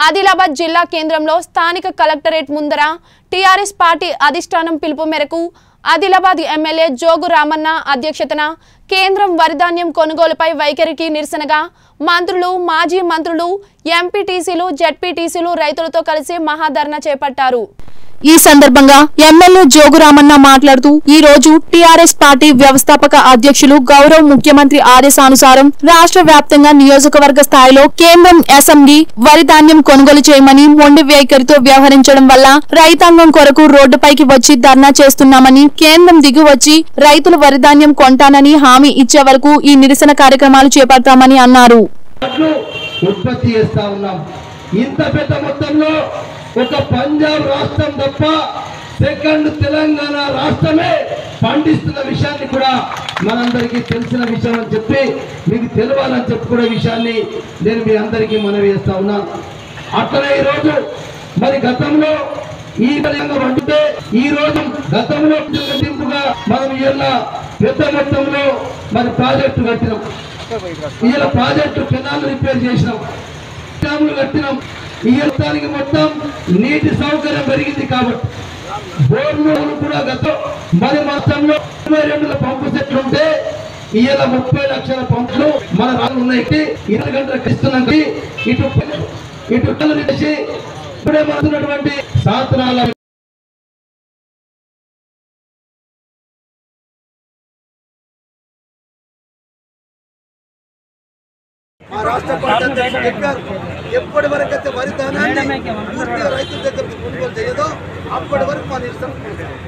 ఆదిలాబాద్ జిల్లా కేంద్రంలో స్థానిక కలెక్టరేట్ ముందర టీఆర్ఎస్ పార్టీ అధిష్టానం పిలుపు మేరకు ఆదిలాబాద్ ఎమ్మెల్యే జోగు రామన్న అధ్యక్షతన కేంద్రం వరిధాన్యం కొనుగోలుపై వైఖరికి నిరసనగా మంత్రులు మాజీ మంత్రులు ఎంపీటీసీలు జెడ్పీటీసీలు రైతులతో కలిసి మహాధర్నా చేపట్టారు ఈ సందర్భంగా ఎమ్మెల్యే జోగురామన్న మాట్లాడుతూ ఈ రోజు టీఆర్ఎస్ పార్టీ వ్యవస్థాపక అధ్యక్షులు గౌరవ ముఖ్యమంత్రి ఆదేశానుసారం రాష్ట్ర వ్యాప్తంగా నియోజకవర్గ స్థాయిలో కేంద్రం అసెంబ్లీ వరి ధాన్యం కొనుగోలు చేయమని మొండి వైఖరితో వ్యవహరించడం వల్ల రైతాంగం కొరకు రోడ్డుపైకి వచ్చి ధర్నా చేస్తున్నామని కేంద్రం దిగి వచ్చి రైతులు వరి ధాన్యం కొంటానని హామీ ఇచ్చే వరకు ఈ నిరసన కార్యక్రమాలు చేపడతామని అన్నారు వడ్లు ఉత్పత్తి చేస్తా ఉన్నాం ఇంత పెద్ద మొత్తంలో ఒక పంజాబ్ రాష్ట్రం తప్ప సెకండ్ తెలంగాణ రాష్ట్రమే పండిస్తున్న విషయాన్ని కూడా మనందరికీ తెలిసిన విషయం అని చెప్పి మీకు తెలవాలని చెప్పి కూడా విషయాన్ని నేను మీ అందరికీ మనవి చేస్తా ఉన్నాను అట్లనే ఈరోజు మరి గతంలో ఈ విధంగా వండితే ఈ రోజు గతంలో దింపుగా మనం ఇలా పెద్ద మొత్తంలో మరి ప్రాజెక్టు కట్టినాం ఇలా ప్రాజెక్టు కెనాల్ రిపేర్ చేసినాం డ్యాములు కట్టినాం ఈ యుద్ధానికి మొత్తం నీటి సౌకర్యం పెరిగింది కాబట్టి బోర్లు కూడా గత మరి మాసంలో ఇరవై రెండుల పంపు సెట్లు ఉంటే ఇవాళ ముప్పై లక్షల పంపులు మన రాళ్ళు ఉన్నాయి ఇరవై గంటలకు ఇస్తున్నాం ఇటు ఇటు పిల్లలు చేసి ఇప్పుడే మనకున్నటువంటి శాస్త్రాల మా రాష్ట్ర పార్టీ అధ్యక్షుడు చెప్పారు ఎప్పటి వరకు అయితే వరి ధాన్యాన్ని పూర్తిగా రైతుల దగ్గరికి కొనుగోలు చేయదో అప్పటి వరకు మా నిరసన కొనసాగుతుంది.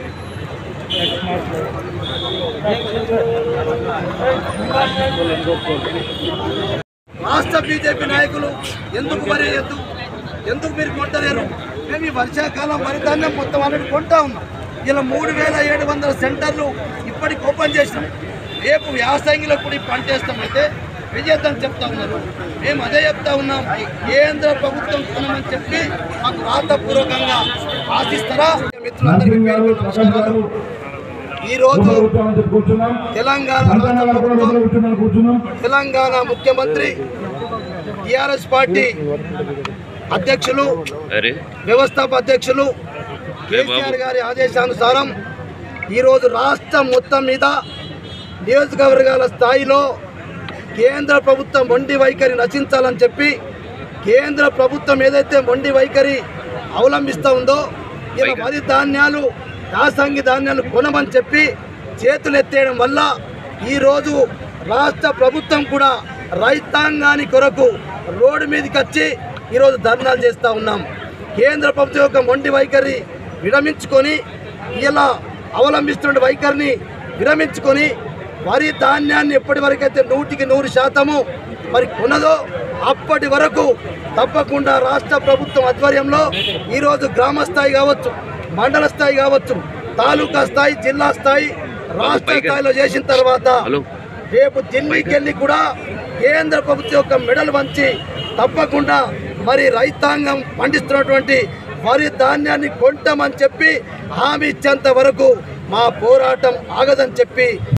రాష్ట్ర బీజేపీ నాయకులు ఎందుకు వరి ఎందుకు ఎందుకు మీరు కొంటలేరు మేము ఈ వర్షాకాలం వరి ధాన్యం మొత్తం ఆల్రెడీ కొంటా ఉన్నాం ఇలా మూడు వేల ఏడు వందల సెంటర్లు ఇప్పటికి ఓపెన్ చేసినాం రేపు వ్యాసంగిలో కూడా ఈ పంట వేస్తామైతే విజేతం చెప్తా ఉన్నారు మేము అదే చెప్తా ఉన్నాం కేంద్ర ప్రభుత్వం కొనమని చెప్పి మాకు రాతపూర్వకంగా ఆశిస్తారా మిత్రులందరికీ పేరు పేరున నమస్కారాలు ఈరోజు తెలంగాణ రాష్ట్ర ప్రభుత్వం తెలంగాణ ముఖ్యమంత్రి టిఆర్ఎస్ పార్టీ అధ్యక్షులు అరే వ్యవస్థాప అధ్యక్షులు కేసీఆర్ గారి ఆదేశానుసారం ఈరోజు రాష్ట్రం మొత్తం మీద నియోజకవర్గాల స్థాయిలో కేంద్ర ప్రభుత్వం మొండి వైఖరి నశించాలని చెప్పి కేంద్ర ప్రభుత్వం ఏదైతే మొండి వైఖరి అవలంబిస్తూ ఉందో ఇలా వరి ధాన్యాలు యాసంగి ధాన్యాలు కొనమని చెప్పి చేతులు ఎత్తేయడం వల్ల ఈరోజు రాష్ట్ర ప్రభుత్వం కూడా రైతాంగాని కొరకు రోడ్డు మీదకి వచ్చి ఈరోజు ధర్నాలు చేస్తూ ఉన్నాం కేంద్ర ప్రభుత్వం యొక్క మొండి వైఖరి విరమించుకొని ఇలా అవలంబిస్తున్న వైఖరిని విరమించుకొని వరి ధాన్యాన్ని ఎప్పటి వరకైతే నూటికి నూరు శాతము మరి కొనదో అప్పటి వరకు తప్పకుండా రాష్ట్ర ప్రభుత్వం ఆధ్వర్యంలో ఈరోజు గ్రామ స్థాయి కావచ్చు మండల స్థాయి కావచ్చు తాలూకా స్థాయి జిల్లా స్థాయి రాష్ట్ర స్థాయిలో చేసిన తర్వాత హలో రేపు ఢిల్లీకి వెళ్ళి కూడా కేంద్ర ప్రభుత్వం యొక్క మెడల్ వంచి తప్పకుండా మరి రైతాంగం పండిస్తున్నటువంటి వరి ధాన్యాన్ని కొంటామని చెప్పి హామీ ఇచ్చేంత వరకు మా పోరాటం ఆగదని చెప్పి